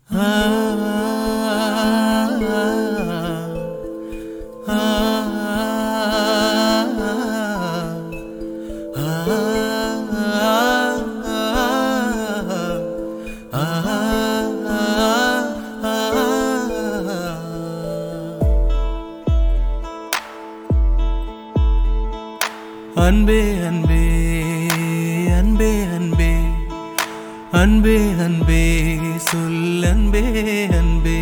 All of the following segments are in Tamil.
அன்பே அன்பே அன்பே அன்பே அன்பே அன்பே சொல் அன்பே அன்பே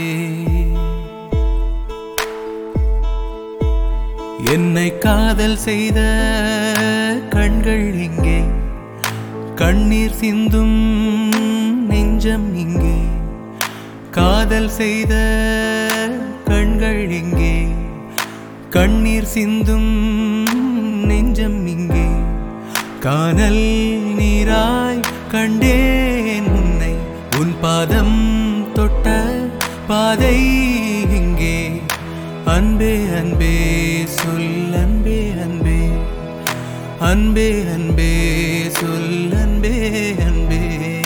என்னை காதல் செய்த கண்கள் இங்கே கண்ணீர் சிந்தும் நெஞ்சம் இங்கே காதல் செய்த கண்கள் இங்கே கண்ணீர் சிந்தும் நெஞ்சம் இங்கே கானல் நீராய் கண்டேன் உன்னை உன் பாதம் தொட்ட பாதை இங்கே அன்பே அன்பே சொல் அன்பே அன்பே அன்பே அன்பே சொல் அன்பே அன்பே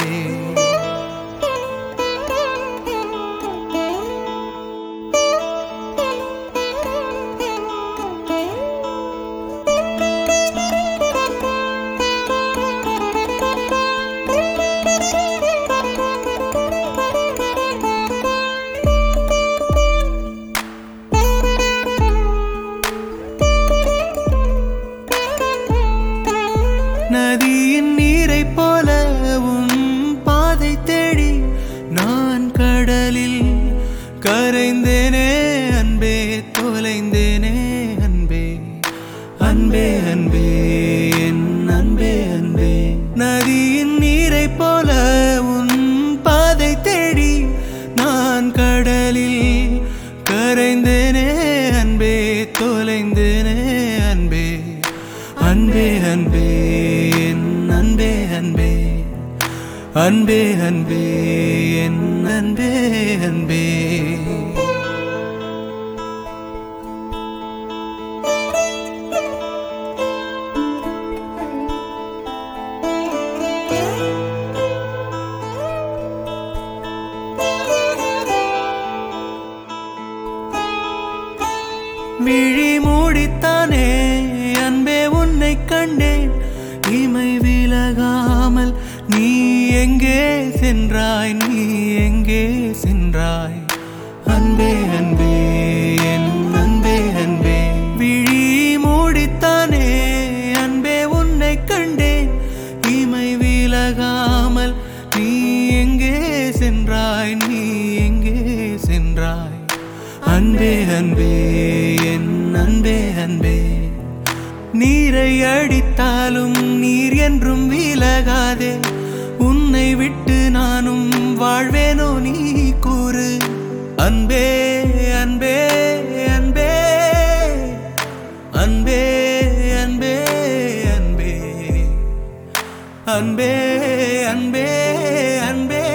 நதியின் நீரை போல உன் பாதை தேடி நான் கடலில் கரைந்தேனே அன்பே தொலைந்தேனே அன்பே அன்பே அன்பே என் அன்பே அன்பே நதியின் நீரை போல உன் பாதை தேடி நான் கடலில் கரைந்தேனே அன்பே தொலைந்தேனே அன்பே அன்பே அன்பே என் அன்பே அன்பே அன்பே அன்பே என் அன்பே அன்பே விழி மூடித்தானே அன்பே உன்னை கண்டேன் இமை விலகாமல் நீ எங்கே சென்றாய் நீ எங்கே சென்றாய் அன்பே அன்பே என் அன்பே அன்பே விழி மூடித்தானே அன்பே உன்னை கண்டேன் இமை விலகாமல் நீ எங்கே சென்றாய் நீ எங்கே சென்றாய் அன்பே அன்பே என் அன்பே அன்பே நீரை அடித்தாலும் நீர் என்றும் விலகாதே உன்னை விட்டு நானும் வாழ்வேனோ நீ கூறு அன்பே அன்பே அன்பே அன்பே அன்பே அன்பே அன்பே அன்பே அன்பே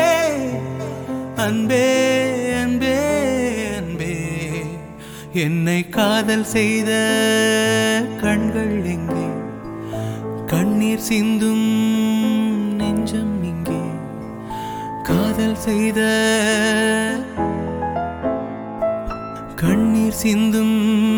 அன்பே அன்பே அன்பே என்னை காதல் செய்த கண்கள் எங்கே கண்ணீர் சிந்தும் நெஞ்சம் இங்கே காதல் செய்த கண்ணீர் சிந்தும்